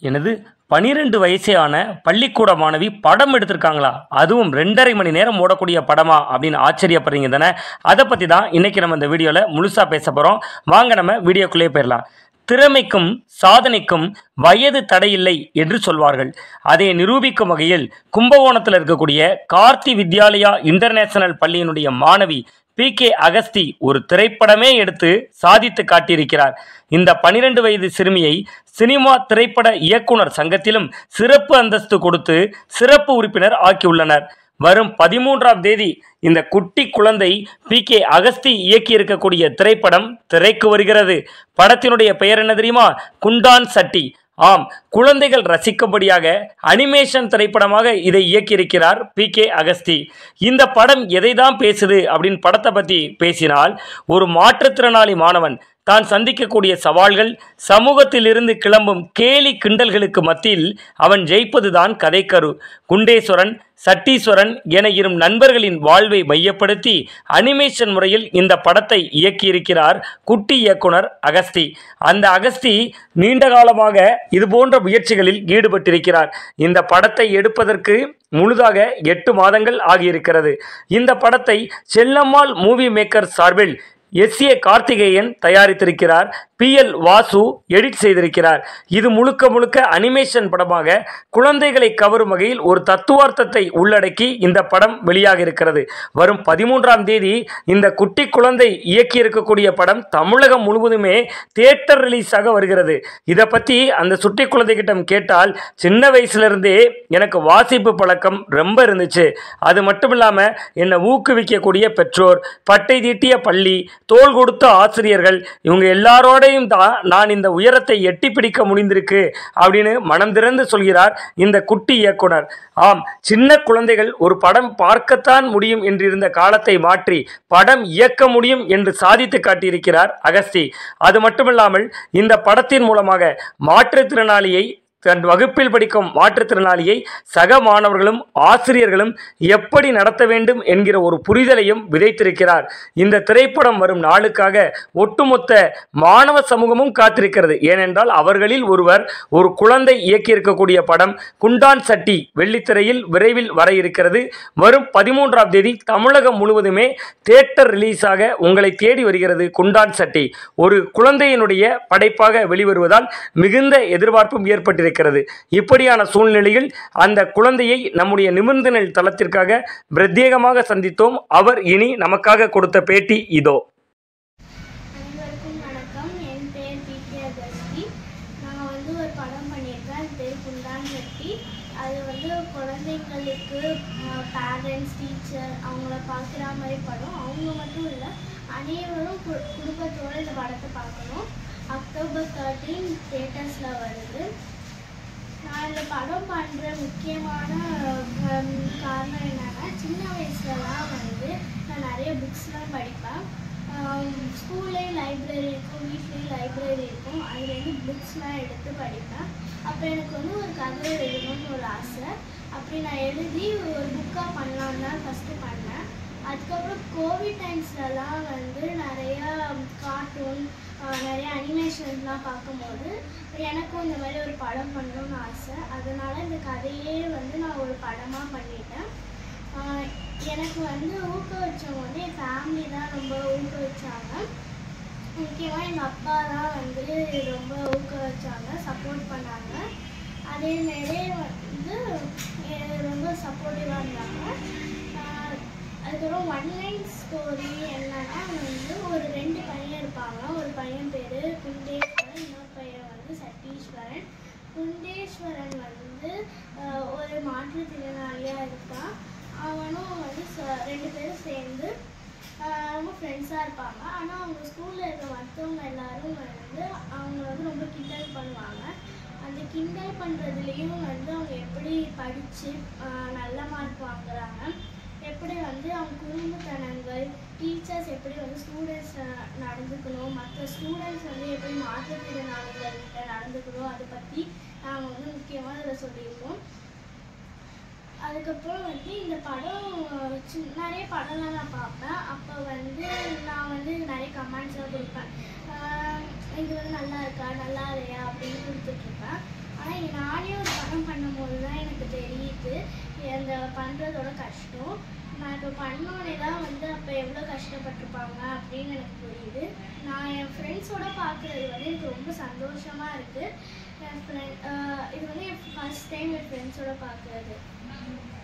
எனது பனிரெண்டு வயசேயான பள்ளிக்கூட மாணவி படம் எடுத்திருக்காங்களா அதுவும் ரெண்டரை மணி நேரம் ஓடக்கூடிய படமா அப்படின்னு ஆச்சரியப்படுறீங்க தானே அதை பற்றி தான் இன்றைக்கி நம்ம இந்த வீடியோவில் முழுசாக பேச போகிறோம் வாங்க நம்ம வீடியோக்குள்ளே போயிடலாம் திறமைக்கும் சாதனைக்கும் வயது தடையில்லை என்று சொல்வார்கள் அதை நிரூபிக்கும் வகையில் கும்பகோணத்தில் இருக்கக்கூடிய கார்த்தி வித்யாலயா இன்டர்நேஷனல் பள்ளியினுடைய மாணவி பி கே அகஸ்தி ஒரு திரைப்படமே எடுத்து சாதித்து காட்டியிருக்கிறார் இந்த பனிரெண்டு வயது சிறுமியை சினிமா திரைப்பட இயக்குனர் சங்கத்திலும் சிறப்பு அந்தஸ்து கொடுத்து சிறப்பு உறுப்பினர் ஆக்கியுள்ளனர் வரும் பதிமூன்றாம் தேதி இந்த குட்டி குழந்தை பி கே அகஸ்தி இயக்கியிருக்கக்கூடிய திரைப்படம் திரைக்கு வருகிறது படத்தினுடைய பெயர் என்ன தெரியுமா குண்டான் சட்டி ஆம் குழந்தைகள் ரசிக்கும்படியாக அனிமேஷன் திரைப்படமாக இதை இயக்கியிருக்கிறார் பி கே அகஸ்தி இந்த படம் எதை தான் பேசுது அப்படின்னு படத்தை பற்றி பேசினால் ஒரு மாற்றுத்திறனாளி மாணவன் தான் சந்திக்கக்கூடிய சவால்கள் சமூகத்திலிருந்து கிளம்பும் கேலி கிண்டல்களுக்கு மத்தியில் அவன் ஜெயிப்பதுதான் கதைக்கரு குண்டேஸ்வரன் சட்டீஸ்வரன் என இரும் நண்பர்களின் வாழ்வை மையப்படுத்தி அனிமேஷன் முறையில் இந்த படத்தை இயக்கியிருக்கிறார் குட்டி இயக்குனர் அகஸ்தி அந்த அகஸ்தி நீண்ட காலமாக இதுபோன்ற முயற்சிகளில் ஈடுபட்டிருக்கிறார் இந்த படத்தை எடுப்பதற்கு முழுதாக எட்டு மாதங்கள் ஆகியிருக்கிறது இந்த படத்தை செல்லம்மாள் மூவி மேக்கர் சார்பில் எஸ் ஏ கார்த்திகேயன் தயாரித்திருக்கிறார் பி எல் வாசு எடிட் செய்திருக்கிறார் இது முழுக்க முழுக்க அனிமேஷன் படமாக குழந்தைகளை கவரும் வகையில் ஒரு தத்துவார்த்தத்தை உள்ளடக்கி இந்த படம் வெளியாக இருக்கிறது வரும் பதிமூன்றாம் தேதி இந்த குட்டி குழந்தை இயக்கியிருக்கக்கூடிய படம் தமிழகம் முழுவதுமே தியேட்டர் ரிலீஸாக வருகிறது இதை பற்றி அந்த சுட்டி குழந்தைகிட்டம் கேட்டால் சின்ன வயசுலேருந்தே எனக்கு வாசிப்பு பழக்கம் ரொம்ப இருந்துச்சு அது மட்டும் இல்லாமல் என்னை ஊக்குவிக்கக்கூடிய பெற்றோர் பட்டை தீட்டிய பள்ளி தோள் கொடுத்த ஆசிரியர்கள் இவங்க எல்லாரோடையும் தான் நான் இந்த உயரத்தை எட்டி பிடிக்க முடிந்திருக்கு அப்படின்னு மனம் திறந்து சொல்கிறார் இந்த குட்டி இயக்குனர் ஆம் சின்ன குழந்தைகள் ஒரு படம் பார்க்கத்தான் முடியும் என்றிருந்த காலத்தை மாற்றி படம் இயக்க முடியும் என்று சாதித்து காட்டியிருக்கிறார் அகஸ்தி அது மட்டுமில்லாமல் இந்த படத்தின் மூலமாக மாற்றுத்திறனாளியை தன் வகுப்பில் படிக்கும் மாற்றுத்திறனாளியை சக மாணவர்களும் ஆசிரியர்களும் எப்படி நடத்த வேண்டும் என்கிற ஒரு புரிதலையும் விதைத்திருக்கிறார் இந்த திரைப்படம் வரும் நாளுக்காக ஒட்டுமொத்த மாணவ சமூகமும் காத்திருக்கிறது ஏனென்றால் அவர்களில் ஒருவர் ஒரு குழந்தை இயக்கியிருக்கக்கூடிய படம் குண்டான் சட்டி வெள்ளித்திரையில் விரைவில் வர இருக்கிறது வரும் பதிமூன்றாம் தேதி தமிழகம் முழுவதுமே தியேட்டர் ரிலீஸாக உங்களை தேடி வருகிறது குண்டான் சட்டி ஒரு குழந்தையினுடைய படைப்பாக வெளிவருவதால் மிகுந்த எதிர்பார்ப்பும் ஏற்பட்டிருக்கிறது இருக்கிறது இப்படியான சூழ்நிலையில் அந்த குழந்தையை நம்முடைய நிமிர்ந்தநெல் தளத்திற்காக பிரத்யேகமாக சந்தித்தோம் அவர் இனி நமக்காக கொடுத்த பேட்டி இதோ அனைவருக்கும் வணக்கம் என் பேர் பி கே அகஸ்தி நான் வந்து ஒரு படம் பண்ணியிருக்கேன் அது பேர் குண்டான் சட்டி அது வந்து குழந்தைங்களுக்கு பேரண்ட்ஸ் டீச்சர் அவங்கள பார்க்குற மாதிரி படம் அவங்க மட்டும் இல்லை அனைவரும் கு- குடும்பத்தோட இந்த படத்தை பார்க்கணும் அக்டோபர் தேர்ட்டீன் தேட்டர்ஸில் வருது நான் இந்த படம் பண்ணுற முக்கியமான ஹம், காரணம் என்னன்னா சின்ன வயசுலலாம் வந்து நான் நிறைய புக்ஸ்லாம் படிப்பேன் ஸ்கூல்லே லைப்ரரி இருக்கும் வீட்லேயும் லைப்ரரி இருக்கும் அதுலேருந்து புக்ஸ்லாம் எடுத்து படிப்பேன் அப்போ எனக்கு வந்து ஒரு கதை எழுதணும்னு ஒரு ஆசை அப்படி நான் எழுதி ஒரு புக்காக பண்ணலான்னு தான் ஃபஸ்ட்டு பண்ணேன் அதுக்கப்புறம் கோவிட் டைம்ஸ்லலாம் வந்து நிறையா கார்ட்டூன் நிறைய அனிமேஷன்ஸ்லாம் பார்க்கும்போது எனக்கும் இந்த மாதிரி ஒரு படம் பண்ணணும்னு ஆசை அதனால் இந்த கதையே வந்து நான் ஒரு படமாக பண்ணிட்டேன் ஆஹ் எனக்கு வந்து ஊக்குவிச்சவங்க வந்து என் ஃபேமிலி தான் ரொம்ப ஊக்குவிச்சாங்க முக்கியமாக எங்கள் அப்பா தான் வந்து ரொம்ப ஊக்குவிச்சாங்க சப்போர்ட் பண்ணாங்க அதேமாரி வந்து எ- ரொம்ப சப்போர்ட்டிவாக இருந்தாங்க ஆஹ் அதுக்கப்புறம் ஒன் லைன் ஸ்டோரி என்னன்னா வந்து ஒரு ரெண்டு பையன் இருப்பாங்க ஒரு பையன் பேர் குண்டேஸ்வரன் இன்னொரு பையன் வந்து சட்டீஸ்வரன் குண்டேஸ்வரன் வந்து ஆஹ் ஒரு மாற்றுத்திறனாளியாக இருப்பான் அவனும் வந்து ச- ரெண்டு பேரும் சேர்ந்து ஆஹ் ரொம்ப ஃப்ரெண்ட்ஸாக இருப்பாங்க ஆனால் அவங்க ஸ்கூலில் இருக்க மற்றவங்க எல்லாரும் வந்து அவங்க வந்து ரொம்ப கிண்டல் பண்ணுவாங்க அந்த கிண்டல் பண்ணுறதுலேயும் வந்து அவங்க எப்படி படித்து நல்ல மார்க் வாங்குறாங்க எப்படி வந்து அவங்க குறும்புத்தனங்கள் டீச்சர்ஸ் எப்படி வந்து ஸ்டூடெண்ட்ஸ் நடந்துக்கணும் மற்ற ஸ்டூடெண்ட்ஸ் வந்து எப்படி மாற்றுத்திறனாளிகள்கிட்ட நடந்துக்கணும் அதை பற்றி நாங்கள் வந்து முக்கியமாக இதில் சொல்லியிருக்கோம் அதுக்கப்புறம் வந்து இந்த படம் சி- நிறைய படம்லாம் நான் பார்ப்பேன் அப்போ வந்து நான் வந்து நிறைய கமெண்ட்ஸ்லாம் கொடுப்பேன் ஆஹ் இது வந்து நல்லா இருக்கா நல்லா இல்லையா அப்படின்னு கொடுத்துட்ருப்பேன் ஆனால் பண்ணுறதோட கஷ்டம் நான் இப்போ பண்ணோடனே தான் வந்து அப்போ எவ்வளோ கஷ்டப்பட்டிருப்பாங்க அப்படின்னு எனக்கு புரியுது நான் என் ஃப்ரெண்ட்ஸோட பார்க்குறது வந்து எனக்கு ரொம்ப சந்தோஷமாக இருக்குது என் ஃப்ரெண்ட் இது வந்து என் ஃபர்ஸ்ட் டைம் என் ஃப்ரெண்ட்ஸோட பார்க்குறது